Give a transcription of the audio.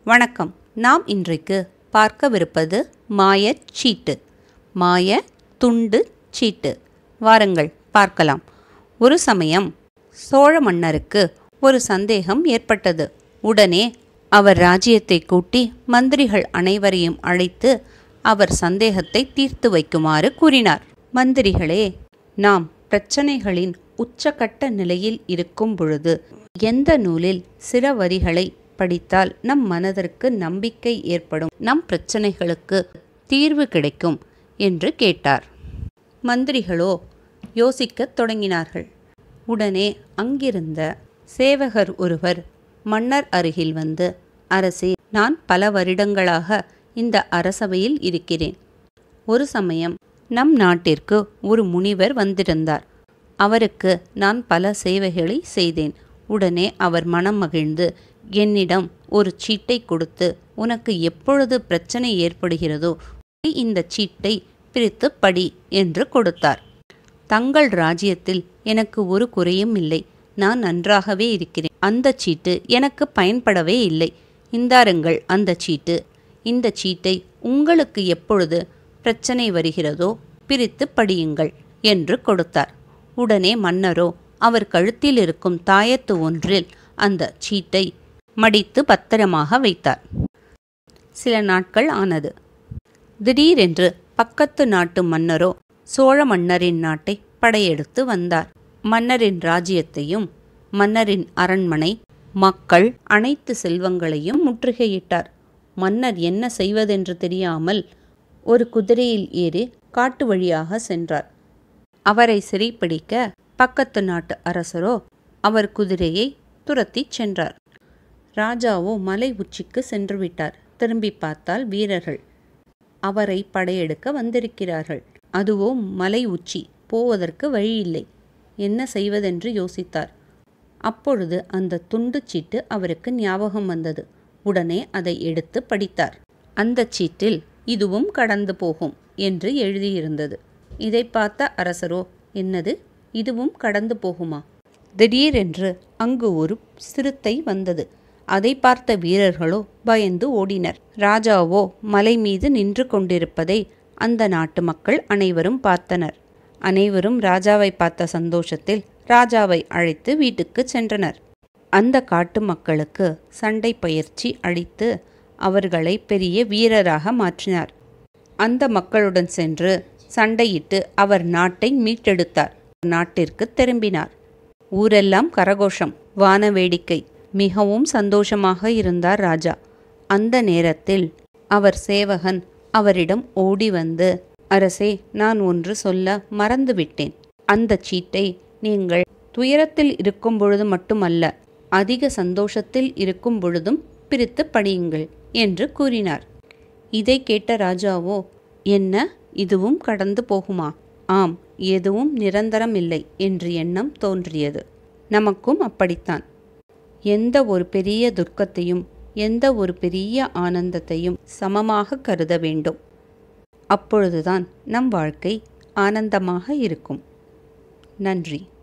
வணக்கம் நாம் இன்றைக்கு பார்க்கவிருப்பது மாயச் சீட்டு மாய துண்டு சீட்டு வாருங்கள் பார்க்கலாம் ஒரு சமயம் சோழ மன்னருக்கு ஒரு சந்தேகம் ஏற்பட்டது உடனே அவர் ராஜ்யத்தை கூட்டி மந்திரிகள் அனைவரையும் அழைத்து அவர் சந்தேகத்தை தீர்த்து வைக்குமாறு கூறினார் மந்திரிகளே நாம் பிரச்சனைகளின் உச்சக்கட்ட நிலையில் இருக்கும் பொழுது எந்த நூலில் சில வரிகளை படித்தால் நம் மனதிற்கு நம்பிக்கை ஏற்படும் நம் பிரச்சனைகளுக்கு தீர்வு கிடைக்கும் என்று கேட்டார் மந்திரிகளோ யோசிக்கத் தொடங்கினார்கள் உடனே அங்கிருந்த சேவகர் ஒருவர் மன்னர் அருகில் வந்து அரசே நான் பல வருடங்களாக இந்த அரசவையில் இருக்கிறேன் ஒரு சமயம் நம் நாட்டிற்கு ஒரு முனிவர் வந்திருந்தார் அவருக்கு நான் பல சேவைகளை செய்தேன் உடனே அவர் மனம் மகிழ்ந்து என்னிடம் ஒரு சீட்டை கொடுத்து உனக்கு எப்பொழுது பிரச்சனை ஏற்படுகிறதோ இந்த சீட்டை பிரித்து படி என்று கொடுத்தார் தங்கள் ராஜ்யத்தில் எனக்கு ஒரு குறையும் இல்லை நான் நன்றாகவே இருக்கிறேன் அந்த சீட்டு எனக்கு பயன்படவே இல்லை இந்தாருங்கள் அந்த சீட்டு இந்த சீட்டை உங்களுக்கு எப்பொழுது பிரச்சனை வருகிறதோ பிரித்து படியுங்கள் என்று கொடுத்தார் உடனே மன்னரோ அவர் கழுத்தில் இருக்கும் தாயத்து ஒன்றில் அந்த சீட்டை மடித்து பத்திரமாக வைத்தார் சில நாட்கள் ஆனது திடீரென்று பக்கத்து நாட்டு மன்னரோ சோழ மன்னரின் நாட்டை படையெடுத்து வந்தார் மன்னரின் ராஜ்யத்தையும் மன்னரின் அரண்மனை மக்கள் அனைத்து செல்வங்களையும் முற்றுகையிட்டார் மன்னர் என்ன செய்வதென்று தெரியாமல் ஒரு குதிரையில் ஏறி காட்டு வழியாக சென்றார் அவரை சிறைப்பிடிக்க பக்கத்து நாட்டு அரசரோ அவர் குதிரையை துரத்திச் சென்றார் ராஜாவோ மலை உச்சிக்கு சென்று விட்டார் திரும்பி பார்த்தால் வீரர்கள் அவரை படையெடுக்க வந்திருக்கிறார்கள் அதுவோ மலை உச்சி போவதற்கு வழியில்லை என்ன செய்வதென்று யோசித்தார் அப்பொழுது அந்த துண்டு சீட்டு அவருக்கு ஞாபகம் வந்தது உடனே அதை எடுத்து படித்தார் அந்த சீட்டில் இதுவும் கடந்து போகும் என்று எழுதியிருந்தது இதை பார்த்த அரசரோ என்னது இதுவும் கடந்து போகுமா திடீரென்று அங்கு ஒரு சிறுத்தை வந்தது அதை பார்த்த வீரர்களோ பயந்து ஓடினர் ராஜாவோ மலை மீது நின்று கொண்டிருப்பதை அந்த நாட்டு மக்கள் அனைவரும் பார்த்தனர் அனைவரும் ராஜாவை பார்த்த சந்தோஷத்தில் ராஜாவை அழைத்து வீட்டுக்கு சென்றனர் அந்த காட்டு மக்களுக்கு சண்டை பயிற்சி அளித்து அவர்களை பெரிய வீரராக மாற்றினார் அந்த மக்களுடன் சென்று சண்டையிட்டு அவர் நாட்டை மீட்டெடுத்தார் நாட்டிற்கு திரும்பினார் ஊரெல்லாம் கரகோஷம் வான வேடிக்கை மிகவும் சந்தோஷமாக இருந்தார் ராஜா அந்த நேரத்தில் அவர் சேவகன் அவரிடம் ஓடி வந்து அரசே நான் ஒன்று சொல்ல மறந்துவிட்டேன் அந்த சீட்டை நீங்கள் துயரத்தில் இருக்கும் பொழுது மட்டுமல்ல அதிக சந்தோஷத்தில் இருக்கும் பொழுதும் பிரித்து படியுங்கள் என்று கூறினார் இதை கேட்ட ராஜாவோ என்ன இதுவும் கடந்து போகுமா ஆம் எதுவும் நிரந்தரம் இல்லை என்று எண்ணம் தோன்றியது நமக்கும் அப்படித்தான் எந்த ஒரு பெரிய துர்க்கத்தையும் எந்த ஒரு பெரிய ஆனந்தத்தையும் சமமாக கருத வேண்டும் அப்பொழுதுதான் நம் வாழ்க்கை ஆனந்தமாக இருக்கும் நன்றி